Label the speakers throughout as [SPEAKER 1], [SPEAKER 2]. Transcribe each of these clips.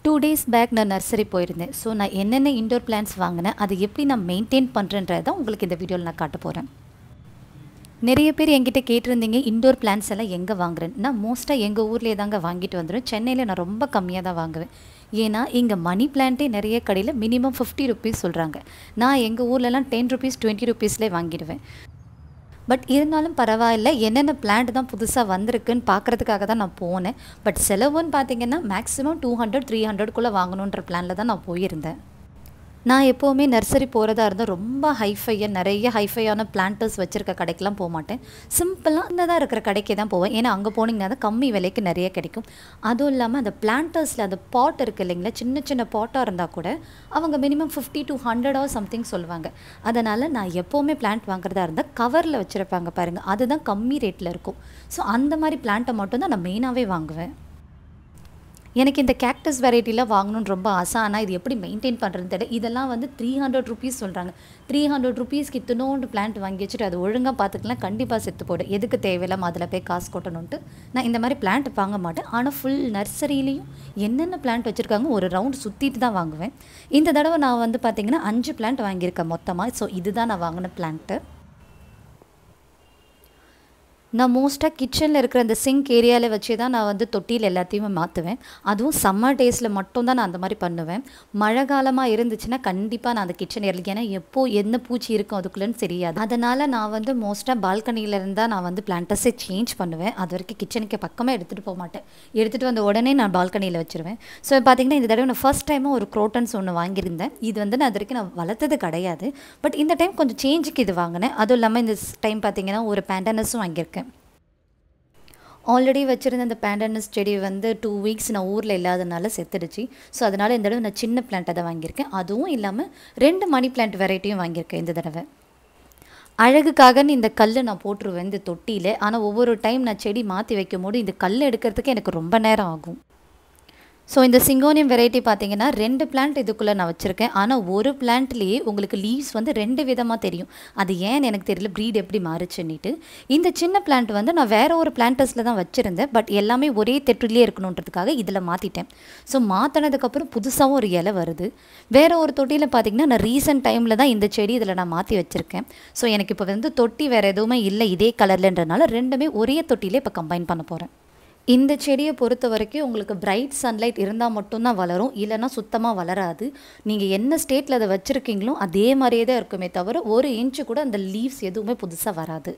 [SPEAKER 1] two days back நான் nursery போயிருந்தேன் so நான் என்னென்ன இண்டோர் பிளான்ஸ் வாங்கினேன் அதை எப்படி நான் மெயின்டைன் பண்ணுறேன்றதை உங்களுக்கு இந்த வீடியோவில் நான் காட்ட போகிறேன் நிறைய பேர் என்கிட்ட கேட்டிருந்தீங்க இண்டோர் பிளான்ஸ் எல்லாம் எங்கே வாங்குறேன் நான் மோஸ்ட்டாக எங்கள் ஊர்லேயே தாங்க வாங்கிட்டு வந்துடும் சென்னையில் நான் ரொம்ப கம்மியாக தான் வாங்குவேன் ஏன்னா இங்கே மணி பிளான்ட்டே நிறைய கடையில் மினிமம் ஃபிஃப்டி ருபீஸ் சொல்கிறாங்க நான் எங்கள் ஊர்லலாம் டென் ருபீஸ் டுவெண்ட்டி ருபீஸ்லேயே வாங்கிடுவேன் பட் இருந்தாலும் பரவாயில்ல என்னென்ன பிளான்ட் தான் புதுசாக வந்திருக்குன்னு பார்க்குறதுக்காக தான் நான் போனேன் பட் செலவுன்னு பார்த்தீங்கன்னா மேக்ஸிமம் டூ ஹண்ட்ரட் த்ரீ ஹண்ட்ரட்குள்ளே வாங்கணுன்ற பிளானில் தான் நான் போயிருந்தேன் நான் எப்போவுமே நர்சரி போகிறதா இருந்தால் ரொம்ப ஹைஃபையாக நிறைய ஹைஃபையான பிளான்டர்ஸ் வச்சுருக்க கடைக்கெலாம் போக மாட்டேன் சிம்பிளாக இந்ததாக இருக்கிற கடைக்கே தான் போவேன் ஏன்னா அங்கே போனீங்கன்னா தான் கம்மி விலைக்கு நிறைய கிடைக்கும் அதுவும் இல்லாமல் அந்த பிளான்டர்ஸில் அந்த பாட் இருக்குது இல்லைங்களா சின்ன சின்ன பாட்டாக இருந்தால் கூட அவங்க மினிமம் ஃபிஃப்டி டு ஹண்ட்ரடோ சம்திங் சொல்லுவாங்க அதனால் நான் எப்போவுமே பிளான்ட் வாங்குறதா இருந்தால் கவரில் வச்சுருப்பாங்க பாருங்கள் அதுதான் கம்மி ரேட்டில் இருக்கும் ஸோ அந்த மாதிரி பிளான்ட்டை மட்டும் தான் நான் மெயினாகவே வாங்குவேன் எனக்கு இந்த கேக்டஸ் வெரைட்டிலாம் வாங்கணும்னு ரொம்ப ஆசை ஆனால் இது எப்படி மெயின்டைன் பண்ணுறதுன்னு தெரியல இதெல்லாம் வந்து த்ரீ ஹண்ட்ரட் ருபீஸ் சொல்கிறாங்க த்ரீ ஹண்ட்ரட் ருபீஸ்க்கு இத்தனோண்டு பிளான்ட் வாங்கி வச்சுட்டு அது ஒழுங்காக பார்த்துக்கலாம் கண்டிப்பாக செத்து போடும் எதுக்கு தேவையில்லாமல் அதில் போய் காசு கொட்டணுன்ட்டு நான் இந்த மாதிரி பிளான்ட் வாங்க மாட்டேன் ஆனால் ஃபுல் நர்சரியிலையும் என்னென்ன பிளான்ட் வச்சுருக்காங்க ஒரு ரவுண்ட் சுற்றிட்டு தான் வாங்குவேன் இந்த தடவை நான் வந்து பார்த்திங்கன்னா அஞ்சு பிளான்ட் வாங்கியிருக்கேன் மொத்தமாக ஸோ இதுதான் நான் வாங்கின பிளான்ட்டு நான் மோஸ்ட்டாக கிச்சனில் இருக்கிற அந்த சிங்க் ஏரியாவில் வச்சு தான் நான் வந்து தொட்டியில் எல்லாத்தையுமே மாற்றுவேன் அதுவும் சம்மர் டேஸில் மட்டும் தான் நான் அந்த மாதிரி பண்ணுவேன் மழை காலமாக இருந்துச்சுன்னா கண்டிப்பாக நான் அந்த கிச்சன் ஏரியா ஏன்னா எப்போ என்ன பூச்சி இருக்கும் அதுக்குள்ளேன்னு தெரியாது அதனால் நான் வந்து மோஸ்ட்டாக பால்கனியில் இருந்தால் நான் வந்து பிளான்டஸே சேஞ்ச் பண்ணுவேன் அது வரைக்கும் கிச்சனுக்கு பக்கமாக எடுத்துகிட்டு போக மாட்டேன் எடுத்துகிட்டு வந்த உடனே நான் பால்கனியில் வச்சுருவேன் ஸோ பார்த்தீங்கன்னா இந்த தடவை நான் ஃபஸ்ட் டைமாக ஒரு க்ரோட்டன்ஸ் ஒன்று வாங்கியிருந்தேன் இது வந்து நான் அது வரைக்கும் நான் வளர்த்தது கிடையாது பட் இந்த டைம் கொஞ்சம் சேஞ்சுக்கு இது வாங்கினேன் அதுவும் இல்லாமல் இந்த டைம் பார்த்தீங்கன்னா ஒரு பேண்டனஸும் வாங்கியிருக்கேன் ஆல்ரெடி வச்சுருந்த அந்த பேண்டனஸ் செடி வந்து டூ வீக்ஸ் நான் ஊரில் இல்லாதனால செத்துடுச்சு ஸோ அதனால் இந்த தடவை நான் சின்ன பிளான்ட்டை தான் வாங்கியிருக்கேன் அதுவும் இல்லாமல் ரெண்டு மணி பிளான்ட் வெரைட்டியும் வாங்கியிருக்கேன் இந்த தடவை அழகுக்காகன்னு இந்த கல் நான் போட்டுருவேன் இந்த தொட்டியில் ஆனால் ஒவ்வொரு டைம் நான் செடி மாற்றி வைக்கும் போது இந்த கல் எடுக்கிறதுக்கு எனக்கு ரொம்ப நேரம் ஆகும் ஸோ இந்த சிங்கோனியம் வெரைட்டி பார்த்தீங்கன்னா ரெண்டு பிளான்ட் இதுக்குள்ளே நான் வச்சுருக்கேன் ஆனால் ஒரு பிளான்ட்லேயே உங்களுக்கு லீவ்ஸ் வந்து ரெண்டு விதமாக தெரியும் அது ஏன்னு எனக்கு தெரியல ப்ரீட் எப்படி மாறுச்சுன்னுட்டு இந்த சின்ன பிளான்ட் வந்து நான் வேறு ஒரு பிளான்டஸில் தான் வச்சுருந்தேன் பட் எல்லாமே ஒரே தெட்டுலேயே இருக்கணுன்றதுக்காக இதில் மாற்றிட்டேன் ஸோ மாற்றினதுக்கப்புறம் புதுசாகவும் ஒரு இலை வருது வேறு ஒரு தொட்டியில் பார்த்தீங்கன்னா நான் ரீசெண்ட் டைமில் தான் இந்த செடி இதில் நான் மாற்றி வச்சுருக்கேன் ஸோ எனக்கு இப்போ வந்து தொட்டி வேறு எதுவுமே இல்லை இதே கலர்லன்றனால ரெண்டுமே ஒரே தொட்டியில் இப்போ கம்பைன் பண்ண போகிறேன் இந்த செடியை பொறுத்த வரைக்கும் உங்களுக்கு பிரைட் சன்லைட் இருந்தால் மட்டும்தான் வளரும் இல்லைன்னா சுத்தமாக வளராது நீங்கள் என்ன ஸ்டேட்டில் அதை வச்சுருக்கீங்களோ அதே மாதிரியே தான் இருக்குமே தவிர ஒரு இன்ச்சு கூட அந்த லீவ்ஸ் எதுவுமே புதுசாக வராது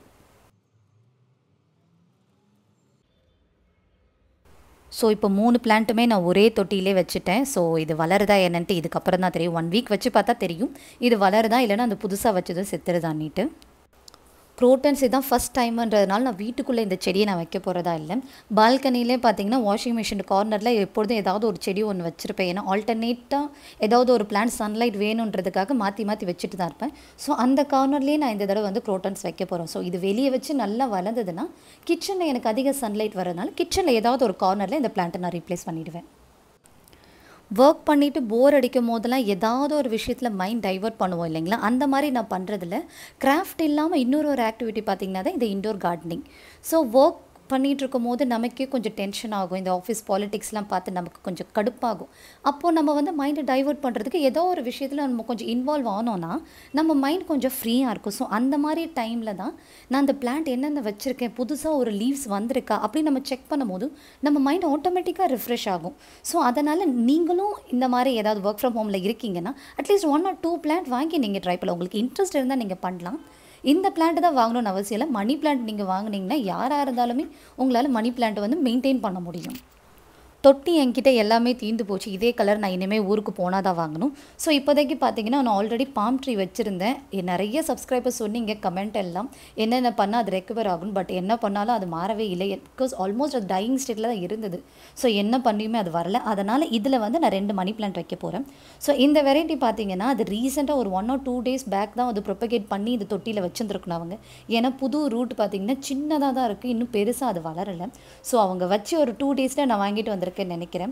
[SPEAKER 1] ஸோ இப்போ மூணு பிளான்ட்டுமே நான் ஒரே தொட்டியிலே வச்சுட்டேன் ஸோ இது வளருதா என்னன்ட்டு இதுக்கப்புறம் தான் தெரியும் ஒன் வீக் வச்சு பார்த்தா தெரியும் இது வளருதா இல்லைன்னா அந்த புதுசாக வச்சதும் செத்துருதான்னிட்டு க்ரோட்டன்ஸ் இதுதான் ஃபஸ்ட் டைம்ன்றதுனால நான் வீட்டுக்குள்ளே இந்த செடியை நான் வைக்க போகிறதா இல்லை பால்கனிலே பார்த்தீங்கன்னா வாஷிங் மிஷின் கார்னரில் எப்பொழுதும் ஏதாவது ஒரு செடி ஒன்று வச்சுருப்பேன் ஏன்னா ஆல்டர்னேட்டாக ஏதாவது ஒரு பிளான்ட் சன்லைட் வேணுன்றதுக்காக மாற்றி மாற்றி வச்சுட்டு தான் இருப்பேன் ஸோ அந்த கார்னர்லேயே நான் இந்த தடவை வந்து க்ரோட்டன்ஸ் வைக்க போகிறோம் ஸோ இது வெளியே வச்சு நல்லா வளர்ந்ததுன்னா கிச்சனில் எனக்கு அதிக சன்லைட் வரதுனால கிச்சனில் ஏதாவது ஒரு கார்னரில் இந்த பிளான்ட்டை நான் ரீப்ளேஸ் பண்ணிவிடுவேன் ஒர்க் பண்ணிவிட்டு போர் அடிக்கும் போதெல்லாம் ஏதாவது ஒரு விஷயத்தில் மைண்ட் டைவர்ட் பண்ணுவோம் இல்லைங்களா அந்த மாதிரி நான் பண்ணுறதில்ல கிராஃப்ட் இல்லாமல் இன்னொரு ஒரு ஆக்டிவிட்டி பார்த்திங்கன்னா தான் இந்த இண்டோர் கார்டனிங் ஸோ ஒர்க் பண்ணிகிட்டு இருக்கும் போது நமக்கே கொஞ்சம் டென்ஷன் ஆகும் இந்த ஆஃபீஸ் பாலிடிக்ஸ்லாம் பார்த்து நமக்கு கொஞ்சம் கடுப்பாகும் அப்போது நம்ம வந்து மைண்டை டைவர்ட் பண்ணுறதுக்கு ஏதோ ஒரு விஷயத்தில் நம்ம கொஞ்சம் இன்வால்வ் ஆனோன்னா நம்ம மைண்ட் கொஞ்சம் ஃப்ரீயாக இருக்கும் ஸோ அந்த மாதிரி டைமில் தான் நான் அந்த பிளான்ட் என்னென்ன வச்சுருக்கேன் புதுசாக ஒரு லீவ்ஸ் வந்திருக்கா அப்படின்னு நம்ம செக் பண்ணும்போது நம்ம மைண்ட் ஆட்டோமேட்டிக்காக ரிஃப்ரெஷ் ஆகும் ஸோ அதனால் நீங்களும் இந்த மாதிரி ஏதாவது ஒர்க் ஃப்ரம் ஹோமில் இருக்கீங்கன்னா at least one or two plant வாங்கி நீங்கள் ட்ரை பண்ணலாம் உங்களுக்கு இன்ட்ரெஸ்ட் இருந்தால் நீங்கள் பண்ணலாம் இந்த பிளான்ட் தான் வாங்கணும்னு அவசியம் இல்லை மணி பிளான்ட் நீங்கள் வாங்கினீங்கன்னா யாராக இருந்தாலுமே உங்களால் மணி பிளான்ட் வந்து மெயின்டைன் பண்ண முடியும் தொட்டி என்கிட்ட எல்லாமே தீந்து போச்சு இதே கலர் நான் இனிமேல் ஊருக்கு போனால் தான் வாங்கணும் ஸோ இப்போதைக்கு பார்த்தீங்கன்னா நான் ஆல்ரெடி பாம் ட்ரீ வச்சுருந்தேன் நிறைய சப்ஸ்கிரைபர்ஸ் சொன்னீங்க கமெண்ட் எல்லாம் என்னென்ன பண்ணால் அது ரெக்கவர் ஆகும் பட் என்ன பண்ணாலும் அது மாறவே இல்லை பிகாஸ் ஆல்மோஸ்ட் அது டையிங் ஸ்டேட்டில் தான் இருந்தது ஸோ என்ன பண்ணியுமே அது வரல அதனால் இதில் வந்து நான் ரெண்டு மணி பிளான்ட் வைக்க போகிறேன் ஸோ இந்த வெரைட்டி பார்த்தீங்கன்னா அது ரீசெண்டாக ஒரு one or two days back தான் அது ப்ரொபகேட் பண்ணி இந்த தொட்டியில் வச்சுருந்துருக்கணும் அவங்க ஏன்னா புது ரூட் பார்த்தீங்கன்னா சின்னதாக தான் இருக்குது இன்னும் பெருசாக அது வளரலை ஸோ அவங்க வச்சு ஒரு டூ டேஸில் நான் வாங்கிட்டு வந்திருக்கேன் நினைக்கிறேன்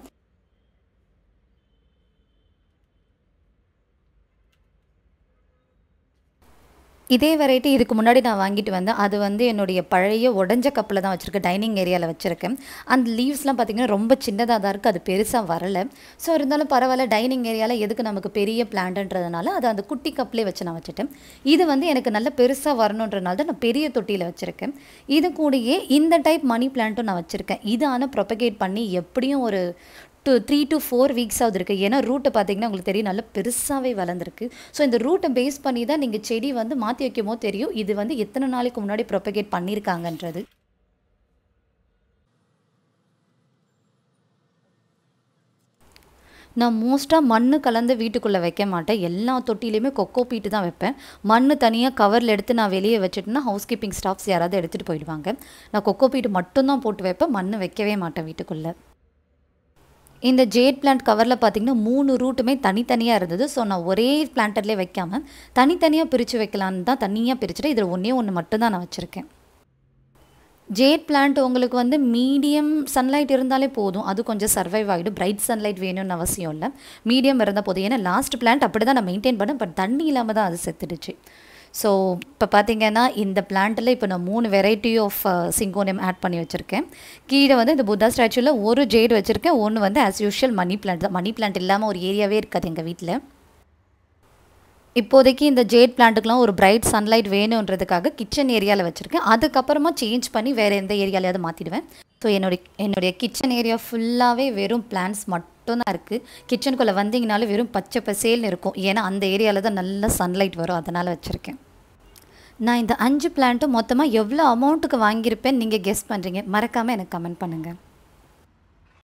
[SPEAKER 1] இதே வெரைட்டி இதுக்கு முன்னாடி நான் வாங்கிட்டு வந்தேன் அது வந்து என்னுடைய பழைய உடஞ்ச கப்பில் தான் வச்சுருக்கேன் டைனிங் ஏரியாவில் வச்சுருக்கேன் அந்த லீவ்ஸ்லாம் பார்த்திங்கன்னா ரொம்ப சின்னதாக தான் இருக்குது அது பெருசாக வரலை ஸோ இருந்தாலும் பரவாயில்ல டைனிங் ஏரியாவில் எதுக்கு நமக்கு பெரிய பிளான்ட்ன்றதுனால அதை அந்த குட்டி கப்லேயே வச்சு நான் வச்சுட்டேன் இது வந்து எனக்கு நல்ல பெருசாக வரணுன்றனால தான் நான் பெரிய தொட்டியில் வச்சுருக்கேன் இது கூடயே இந்த டைப் மணி பிளான்ட்டும் நான் வச்சுருக்கேன் இது ஆனால் ப்ரொபகேட் பண்ணி எப்படியும் ஒரு two three to four weeks ஆகுது இருக்குது ஏன்னா ரூட்டை பார்த்தீங்கன்னா உங்களுக்கு தெரியும் நல்லா பெருசாகவே வளர்ந்துருக்கு ஸோ இந்த ரூட்டை பேஸ் பண்ணி தான் நீங்கள் செடி வந்து மாற்றி வைக்கும் போது தெரியும் இது வந்து எத்தனை நாளைக்கு முன்னாடி ப்ரொபகேட் பண்ணியிருக்காங்கன்றது நான் மோஸ்ட்டாக மண் கலந்து வீட்டுக்குள்ளே வைக்க மாட்டேன் எல்லா தொட்டிலையுமே கொக்கோ பீட்டு தான் வைப்பேன் மண் தனியாக கவரில் எடுத்து நான் வெளியே வச்சுட்டேன்னா ஹவுஸ் கீப்பிங் ஸ்டாஃப்ஸ் யாராவது எடுத்துகிட்டு போயிடுவாங்க நான் கொக்கோ பீட்டு மட்டும்தான் போட்டு வைப்பேன் மண் வைக்கவே மாட்டேன் வீட்டுக்குள்ளே இந்த ஜேட் பிளான்ட் கவரில் பார்த்தீங்கன்னா மூணு ரூட்டுமே தனித்தனியாக இருந்தது ஸோ நான் ஒரே பிளான்டர்லேயே வைக்காமல் தனித்தனியாக பிரித்து வைக்கலான்னு தான் தனியாக பிரிச்சுட்டு இதில் ஒன்றே ஒன்று மட்டும்தான் நான் வச்சுருக்கேன் ஜேட் பிளான்ட் உங்களுக்கு வந்து மீடியம் சன்லைட் இருந்தாலே போதும் அது கொஞ்சம் சர்வைவ் ஆகிடும் பிரைட் சன்லைட் வேணும்னு அவசியம் இல்லை மீடியம் இருந்தால் போதும் ஏன்னா லாஸ்ட் பிளான்ட் அப்படி தான் நான் மெயின்டைன் பண்ணேன் பட் தண்ணி இல்லாமல் தான் அது செத்துடுச்சு ஸோ இப்போ பார்த்தீங்கன்னா இந்த பிளான்ட்டில் இப்போ நான் மூணு வெரைட்டி ஆஃப் சிங்கோனியம் ஆட் பண்ணி வச்சுருக்கேன் கீழே வந்து இந்த புத்தா ஸ்டாச்சுவில் ஒரு ஜேட் வச்சுருக்கேன் ஒன்று வந்து ஆஸ் யூஷுவல் மணி பிளான்ட் தான் மணி பிளான்ட் இல்லாமல் ஒரு ஏரியாவே இருக்காது எங்கள் வீட்டில் இப்போதைக்கு இந்த ஜேட் பிளான்ட்டுக்கெலாம் ஒரு பிரைட் சன்லைட் வேணுன்றதுக்காக கிச்சன் ஏரியாவில் வச்சுருக்கேன் அதுக்கப்புறமா சேஞ்ச் பண்ணி வேறு எந்த ஏரியாலையாவது மாற்றிடுவேன் ஸோ என்னுடைய என்னுடைய கிச்சன் ஏரியா ஃபுல்லாகவே வெறும் பிளான்ஸ் மட்டும்தான் இருக்குது கிச்சனுக்குள்ளே வந்தீங்கனாலும் வெறும் பச்சை பசேல்னு இருக்கும் ஏன்னா அந்த ஏரியாவில் தான் நல்ல சன்லைட் வரும் அதனால் வச்சுருக்கேன் நான் இந்த அஞ்சு பிளான்ட்டும் மொத்தமாக எவ்வளோ அமௌண்ட்டுக்கு வாங்கியிருப்பேன் நீங்கள் கெஸ் பண்ணுறீங்க மறக்காமல் எனக்கு கமெண்ட் பண்ணுங்கள்